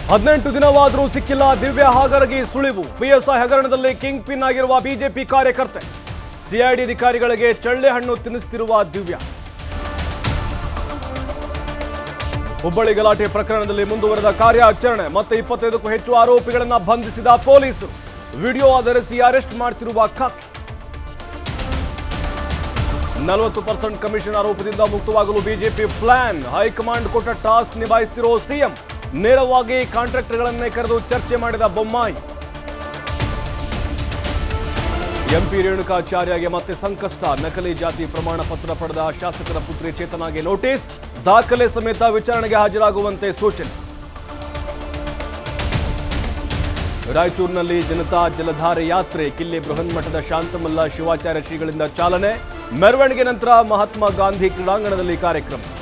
ಹದಿನೆಂಟು ದಿನವಾದರೂ ಸಿಕ್ಕಿಲ್ಲ ದಿವ್ಯ ಹಾಗರಗಿ ಸುಳಿವು ಪಿಎಸ್ಐ ಹಗರಣದಲ್ಲಿ ಕಿಂಗ್ ಪಿನ್ ಆಗಿರುವ ಬಿಜೆಪಿ ಕಾರ್ಯಕರ್ತೆ ಸಿಐಡಿ ಅಧಿಕಾರಿಗಳಿಗೆ ಚಳ್ಳೆ ಹಣ್ಣು ತಿನ್ನಿಸ್ತಿರುವ ದಿವ್ಯ ಹುಬ್ಬಳ್ಳಿ ಗಲಾಟೆ ಪ್ರಕರಣದಲ್ಲಿ ಮುಂದುವರೆದ ಕಾರ್ಯಾಚರಣೆ ಮತ್ತೆ ಇಪ್ಪತ್ತೈದಕ್ಕೂ ಹೆಚ್ಚು ಆರೋಪಿಗಳನ್ನ ಬಂಧಿಸಿದ ಪೊಲೀಸರು ವಿಡಿಯೋ ಆಧರಿಸಿ ಅರೆಸ್ಟ್ ಮಾಡ್ತಿರುವ ಖಾಕಿ ನಲವತ್ತು ಪರ್ಸೆಂಟ್ ಕಮಿಷನ್ ಆರೋಪದಿಂದ ಮುಕ್ತವಾಗಲು ಬಿಜೆಪಿ ಪ್ಲಾನ್ ಹೈಕಮಾಂಡ್ ಕೊಟ್ಟ ಟಾಸ್ಕ್ ನಿಭಾಯಿಸ್ತಿರೋ ಸಿಎಂ ನೇರವಾಗಿ ಕಾಂಟ್ರಾಕ್ಟರ್ಗಳನ್ನೇ ಕರೆದು ಚರ್ಚೆ ಮಾಡಿದ ಬೊಮ್ಮಾಯಿ ಎಂಪಿ ರೇಣುಕಾಚಾರ್ಯಗೆ ಮತ್ತೆ ಸಂಕಷ್ಟ ನಕಲಿ ಜಾತಿ ಪ್ರಮಾಣ ಪತ್ರ ಪಡೆದ ಶಾಸಕರ ಪುತ್ರಿ ಚೇತನಾಗೆ ನೋಟಿಸ್ ದಾಖಲೆ ಸಮೇತ ವಿಚಾರಣೆಗೆ ಹಾಜರಾಗುವಂತೆ ಸೂಚನೆ ರಾಯಚೂರಿನಲ್ಲಿ ಜನತಾ ಜಲಧಾರೆ ಯಾತ್ರೆ ಕಿಲ್ಲಿ ಬೃಹನ್ಮಠದ ಶಾಂತಮಲ್ಲ ಶಿವಾಚಾರ್ಯ ಶ್ರೀಗಳಿಂದ ಚಾಲನೆ ಮೆರವಣಿಗೆ ನಂತರ ಮಹಾತ್ಮ ಗಾಂಧಿ ಕ್ರೀಡಾಂಗಣದಲ್ಲಿ ಕಾರ್ಯಕ್ರಮ